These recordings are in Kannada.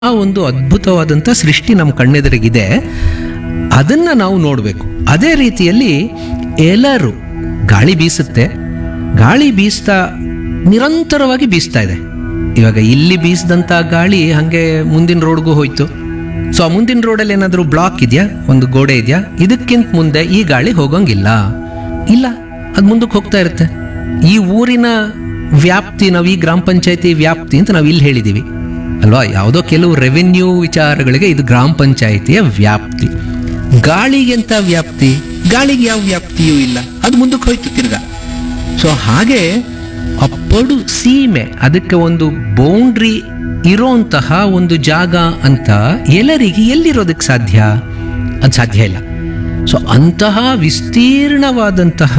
ಆ ಒಂದು ಅದ್ಭುತವಾದಂಥ ಸೃಷ್ಟಿ ನಮ್ಮ ಕಣ್ಣೆದುರಿಗಿದೆ ಅದನ್ನ ನಾವು ನೋಡಬೇಕು ಅದೇ ರೀತಿಯಲ್ಲಿ ಎಲ್ಲರೂ ಗಾಳಿ ಬೀಸುತ್ತೆ ಗಾಳಿ ಬೀಸ್ತಾ ನಿರಂತರವಾಗಿ ಬೀಸ್ತಾ ಇದೆ ಇವಾಗ ಇಲ್ಲಿ ಬೀಸಿದಂಥ ಗಾಳಿ ಹಾಗೆ ಮುಂದಿನ ರೋಡ್ಗೂ ಹೋಯ್ತು ಸೊ ಆ ಮುಂದಿನ ರೋಡಲ್ಲಿ ಏನಾದರೂ ಬ್ಲಾಕ್ ಇದೆಯಾ ಒಂದು ಗೋಡೆ ಇದೆಯಾ ಇದಕ್ಕಿಂತ ಮುಂದೆ ಈ ಗಾಳಿ ಹೋಗಂಗಿಲ್ಲ ಇಲ್ಲ ಅದು ಮುಂದಕ್ಕೆ ಹೋಗ್ತಾ ಇರುತ್ತೆ ಈ ಊರಿನ ವ್ಯಾಪ್ತಿ ನಾವು ಈ ಗ್ರಾಮ ಪಂಚಾಯತಿ ವ್ಯಾಪ್ತಿ ಅಂತ ನಾವು ಇಲ್ಲಿ ಹೇಳಿದ್ದೀವಿ ಅಲ್ವಾ ಯಾವುದೋ ಕೆಲವು ರೆವೆನ್ಯೂ ವಿಚಾರಗಳಿಗೆ ಇದು ಗ್ರಾಮ ಪಂಚಾಯಿತಿಯ ವ್ಯಾಪ್ತಿ ಗಾಳಿಗೆ ಎಂತ ವ್ಯಾಪ್ತಿ ಗಾಳಿಗೆ ಯಾವ ವ್ಯಾಪ್ತಿಯೂ ಇಲ್ಲ ಅದು ಮುಂದಕ್ಕೆ ಹೋಯ್ತು ತಿರ್ಗಾ ಸೊ ಹಾಗೆ ಅಪ್ಪಡು ಸೀಮೆ ಅದಕ್ಕೆ ಒಂದು ಬೌಂಡ್ರಿ ಇರೋಂತಹ ಒಂದು ಜಾಗ ಅಂತ ಎಲ್ಲರಿಗೆ ಎಲ್ಲಿರೋದಕ್ಕೆ ಸಾಧ್ಯ ಅದು ಸಾಧ್ಯ ಇಲ್ಲ ಸೊ ಅಂತಹ ವಿಸ್ತೀರ್ಣವಾದಂತಹ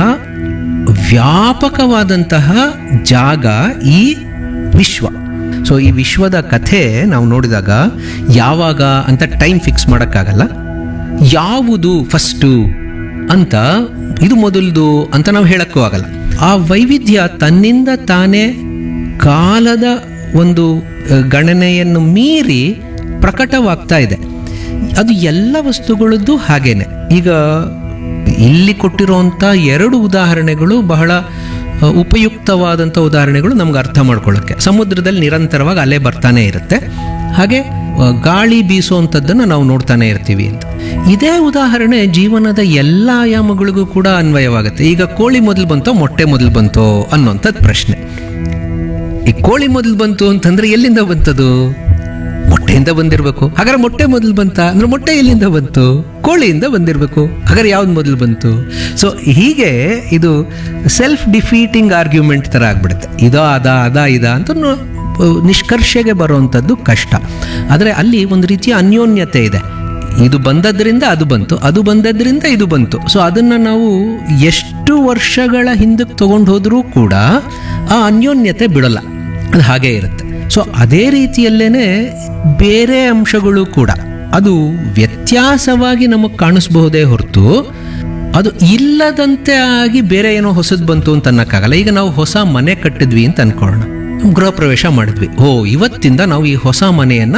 ವ್ಯಾಪಕವಾದಂತಹ ಜಾಗ ಈ ವಿಶ್ವ ಸೊ ಈ ವಿಶ್ವದ ಕಥೆ ನಾವು ನೋಡಿದಾಗ ಯಾವಾಗ ಅಂತ ಟೈಮ್ ಫಿಕ್ಸ್ ಮಾಡೋಕ್ಕಾಗಲ್ಲ ಯಾವುದು ಫಸ್ಟು ಅಂತ ಇದು ಮೊದಲದು ಅಂತ ನಾವು ಹೇಳಕ್ಕೂ ಆಗಲ್ಲ ಆ ವೈವಿಧ್ಯ ತನ್ನಿಂದ ತಾನೇ ಕಾಲದ ಒಂದು ಅ, ಗಣನೆಯನ್ನು ಮೀರಿ ಪ್ರಕಟವಾಗ್ತಾ ಇದೆ ಅದು ಎಲ್ಲ ವಸ್ತುಗಳದ್ದು ಹಾಗೇನೆ ಈಗ ಇಲ್ಲಿ ಕೊಟ್ಟಿರುವಂಥ ಎರಡು ಉದಾಹರಣೆಗಳು ಬಹಳ ಅ, ಉಪಯುಕ್ತವಾದಂಥ ಉದಾಹರಣೆಗಳು ನಮ್ಗೆ ಅರ್ಥ ಮಾಡ್ಕೊಳ್ಳೋಕ್ಕೆ ಸಮುದ್ರದಲ್ಲಿ ನಿರಂತರವಾಗಿ ಅಲೆ ಬರ್ತಾನೆ ಇರುತ್ತೆ ಹಾಗೆ ಅ, ಗಾಳಿ ಬೀಸುವಂಥದ್ದನ್ನು ನಾವು ನೋಡ್ತಾನೆ ಇರ್ತೀವಿ ಅಂತ ಇದೇ ಉದಾಹರಣೆ ಜೀವನದ ಎಲ್ಲ ಆಯಾಮಗಳಿಗೂ ಕೂಡ ಅನ್ವಯವಾಗುತ್ತೆ ಈಗ ಕೋಳಿ ಮೊದಲು ಬಂತೋ ಮೊಟ್ಟೆ ಮೊದಲು ಬಂತೋ ಅನ್ನೋಂಥದ್ದು ಪ್ರಶ್ನೆ ಈ ಕೋಳಿ ಮೊದಲು ಬಂತು ಅಂತಂದ್ರೆ ಎಲ್ಲಿಂದ ಬಂತದು ಮೊಟ್ಟೆಯಿಂದ ಬಂದಿರಬೇಕು ಹಾಗಾದ್ರೆ ಮೊಟ್ಟೆ ಮೊದಲು ಬಂತ ಅಂದ್ರೆ ಮೊಟ್ಟೆ ಎಲ್ಲಿಂದ ಬಂತು ಕೋಳಿಯಿಂದ ಬಂದಿರಬೇಕು ಹಾಗಾದ್ರೆ ಯಾವ್ದು ಮೊದಲು ಬಂತು ಸೊ ಹೀಗೆ ಇದು ಸೆಲ್ಫ್ ಡಿಫೀಟಿಂಗ್ ಆರ್ಗ್ಯುಮೆಂಟ್ ತರ ಆಗ್ಬಿಡುತ್ತೆ ಇದಾ ಅದ ಅದ ಇದ ಅಂತ ನೋ- ನಿಷ್ಕರ್ಷೆಗೆ ಬರುವಂಥದ್ದು ಕಷ್ಟ ಆದರೆ ಅಲ್ಲಿ ಒಂದು ರೀತಿಯ ಅನ್ಯೋನ್ಯತೆ ಇದೆ ಇದು ಬಂದದ್ರಿಂದ ಅದು ಬಂತು ಅದು ಬಂದದ್ರಿಂದ ಇದು ಬಂತು ಸೊ ಅದನ್ನ ನಾವು ಎಷ್ಟು ವರ್ಷಗಳ ಹಿಂದಕ್ಕೆ ತಗೊಂಡು ಹೋದ್ರೂ ಕೂಡ ಆ ಅನ್ಯೋನ್ಯತೆ ಬಿಡಲ್ಲ ಅದು ಹಾಗೇ ಇರುತ್ತೆ ಸೊ ಅದೇ ರೀತಿಯಲ್ಲೇನೆ ಬೇರೆ ಅಂಶಗಳು ಕೂಡ ಅದು ವ್ಯತ್ಯಾಸವಾಗಿ ನಮಗೆ ಕಾಣಿಸ್ಬಹುದೇ ಹೊರತು ಅದು ಇಲ್ಲದಂತೆ ಆಗಿ ಬೇರೆ ಏನೋ ಹೊಸದು ಬಂತು ಅಂತ ಅನ್ನಕ್ಕಾಗಲ್ಲ ಈಗ ನಾವು ಹೊಸ ಮನೆ ಕಟ್ಟಿದ್ವಿ ಅಂತ ಅನ್ಕೊಳ್ಳೋಣ ಗೃಹ ಪ್ರವೇಶ ಮಾಡಿದ್ವಿ ಓ ಇವತ್ತಿಂದ ನಾವು ಈ ಹೊಸ ಮನೆಯನ್ನ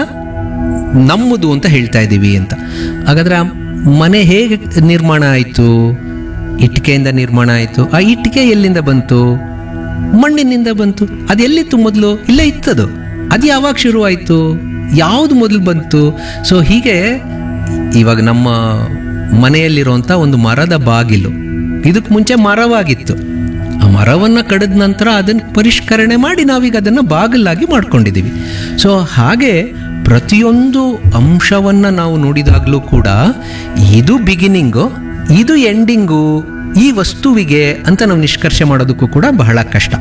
ನಮ್ಮದು ಅಂತ ಹೇಳ್ತಾ ಇದ್ದೀವಿ ಅಂತ ಹಾಗಾದ್ರೆ ಆ ಮನೆ ಹೇಗೆ ನಿರ್ಮಾಣ ಆಯಿತು ಇಟ್ಟಿಗೆಯಿಂದ ನಿರ್ಮಾಣ ಆಯಿತು ಆ ಇಟ್ಟಿಗೆ ಎಲ್ಲಿಂದ ಬಂತು ಮಣ್ಣಿನಿಂದ ಬಂತು ಅದು ಎಲ್ಲಿತ್ತು ಮೊದಲು ಇಲ್ಲೇ ಇತ್ತದು ಅದು ಯಾವಾಗ ಶುರುವಾಯಿತು ಯಾವುದು ಮೊದಲು ಬಂತು ಸೊ ಹೀಗೆ ಇವಾಗ ನಮ್ಮ ಮನೆಯಲ್ಲಿರುವಂಥ ಒಂದು ಮರದ ಬಾಗಿಲು ಇದಕ್ಕೆ ಮುಂಚೆ ಮರವಾಗಿತ್ತು ಆ ಮರವನ್ನು ಕಡಿದ ನಂತರ ಅದನ್ನು ಪರಿಷ್ಕರಣೆ ಮಾಡಿ ನಾವೀಗ ಅದನ್ನು ಬಾಗಿಲಾಗಿ ಮಾಡ್ಕೊಂಡಿದ್ದೀವಿ ಸೊ ಹಾಗೆ ಪ್ರತಿಯೊಂದು ಅಂಶವನ್ನು ನಾವು ನೋಡಿದಾಗಲೂ ಕೂಡ ಇದು ಬಿಗಿನಿಂಗು ಇದು ಎಂಡಿಂಗು ಈ ವಸ್ತುವಿಗೆ ಅಂತ ನಾವು ನಿಷ್ಕರ್ಷೆ ಮಾಡೋದಕ್ಕೂ ಕೂಡ ಬಹಳ ಕಷ್ಟ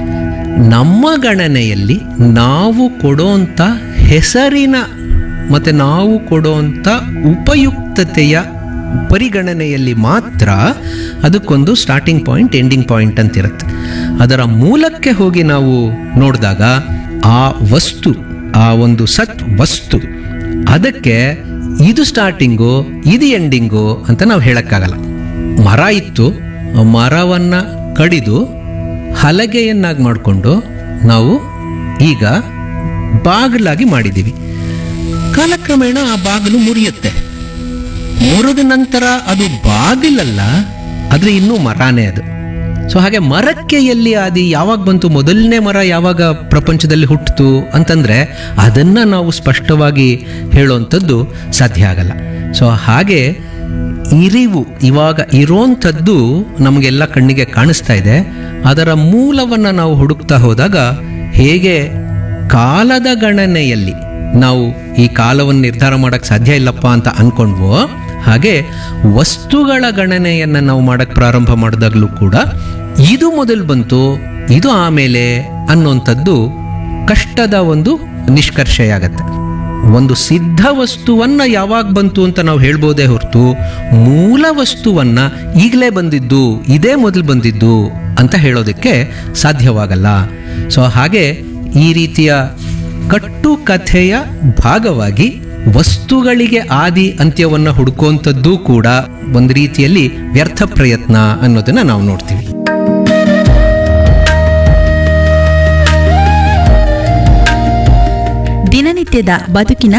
ನಮ್ಮ ಗಣನೆಯಲ್ಲಿ ನಾವು ಕೊಡೋಂಥ ಹೆಸರಿನ ಮತ್ತು ನಾವು ಕೊಡೋಂಥ ಉಪಯುಕ್ತತೆಯ ಪರಿಗಣನೆಯಲ್ಲಿ ಮಾತ್ರ ಅದಕ್ಕೊಂದು ಸ್ಟಾರ್ಟಿಂಗ್ ಪಾಯಿಂಟ್ ಎಂಡಿಂಗ್ ಪಾಯಿಂಟ್ ಅಂತಿರುತ್ತೆ ಅದರ ಮೂಲಕ್ಕೆ ಹೋಗಿ ನಾವು ನೋಡಿದಾಗ ಆ ವಸ್ತು ಆ ಒಂದು ಸತ್ ವಸ್ತು ಅದಕ್ಕೆ ಇದು ಸ್ಟಾರ್ಟಿಂಗು ಇದು ಎಂಡಿಂಗು ಅಂತ ನಾವು ಹೇಳಕ್ಕಾಗಲ್ಲ ಮರ ಇತ್ತು ಆ ಮರವನ್ನ ಕಡಿದು ಹಲಗೆಯನ್ನಾಗಿ ಮಾಡಿಕೊಂಡು ನಾವು ಈಗ ಬಾಗಿಲಾಗಿ ಮಾಡಿದ್ದೀವಿ ಕಾಲಕ್ರಮೇಣ ಆ ಬಾಗಿಲು ಮುರಿಯುತ್ತೆ ಮುರಿದ ನಂತರ ಅದು ಬಾಗಿಲಲ್ಲ ಆದ್ರೆ ಇನ್ನೂ ಮರನೇ ಅದು ಸೊ ಹಾಗೆ ಮರಕ್ಕೆ ಎಲ್ಲಿ ಆದಿ ಯಾವಾಗ ಬಂತು ಮೊದಲನೇ ಮರ ಯಾವಾಗ ಪ್ರಪಂಚದಲ್ಲಿ ಹುಟ್ಟಿತು ಅಂತಂದ್ರೆ ಅದನ್ನ ನಾವು ಸ್ಪಷ್ಟವಾಗಿ ಹೇಳುವಂಥದ್ದು ಸಾಧ್ಯ ಆಗಲ್ಲ ಸೊ ಹಾಗೆ ಇರಿವು ಇವಾಗ ಇರೋಂಥದ್ದು ನಮಗೆಲ್ಲ ಕಣ್ಣಿಗೆ ಕಾಣಿಸ್ತಾ ಇದೆ ಅದರ ಮೂಲವನ್ನು ನಾವು ಹುಡುಕ್ತಾ ಹೋದಾಗ ಹೇಗೆ ಕಾಲದ ಗಣನೆಯಲ್ಲಿ ನಾವು ಈ ಕಾಲವನ್ನು ನಿರ್ಧಾರ ಮಾಡಕ್ ಸಾಧ್ಯ ಇಲ್ಲಪ್ಪ ಅಂತ ಅನ್ಕೊಂಡ್ವೋ ಹಾಗೆ ವಸ್ತುಗಳ ಗಣನೆಯನ್ನು ನಾವು ಮಾಡಕ್ ಪ್ರಾರಂಭ ಮಾಡಿದಾಗಲೂ ಕೂಡ ಇದು ಮೊದಲು ಬಂತು ಇದು ಆಮೇಲೆ ಅನ್ನುವಂಥದ್ದು ಕಷ್ಟದ ಒಂದು ನಿಷ್ಕರ್ಷೆಯಾಗತ್ತೆ ಒಂದು ಸಿದ್ಧ ವಸ್ತುವನ್ನ ಯಾವಾಗ ಬಂತು ಅಂತ ನಾವು ಹೇಳ್ಬೋದೇ ಹೊರತು ಮೂಲ ವಸ್ತುವನ್ನ ಈಗಲೇ ಬಂದಿದ್ದು ಇದೇ ಮೊದಲು ಬಂದಿದ್ದು ಅಂತ ಹೇಳೋದಕ್ಕೆ ಸಾಧ್ಯವಾಗಲ್ಲ ಸೊ ಹಾಗೆ ಈ ರೀತಿಯ ಕಟ್ಟು ಕಥೆಯ ಭಾಗವಾಗಿ ವಸ್ತುಗಳಿಗೆ ಆದಿ ಅಂತ್ಯವನ್ನು ಹುಡುಕುವಂಥದ್ದು ಕೂಡ ಒಂದು ರೀತಿಯಲ್ಲಿ ವ್ಯರ್ಥ ಪ್ರಯತ್ನ ಅನ್ನೋದನ್ನ ನಾವು ನೋಡ್ತೀವಿ ದಿನನಿತ್ಯ ಪ್ರತಿನಿತ್ಯದ ಬದುಕಿನ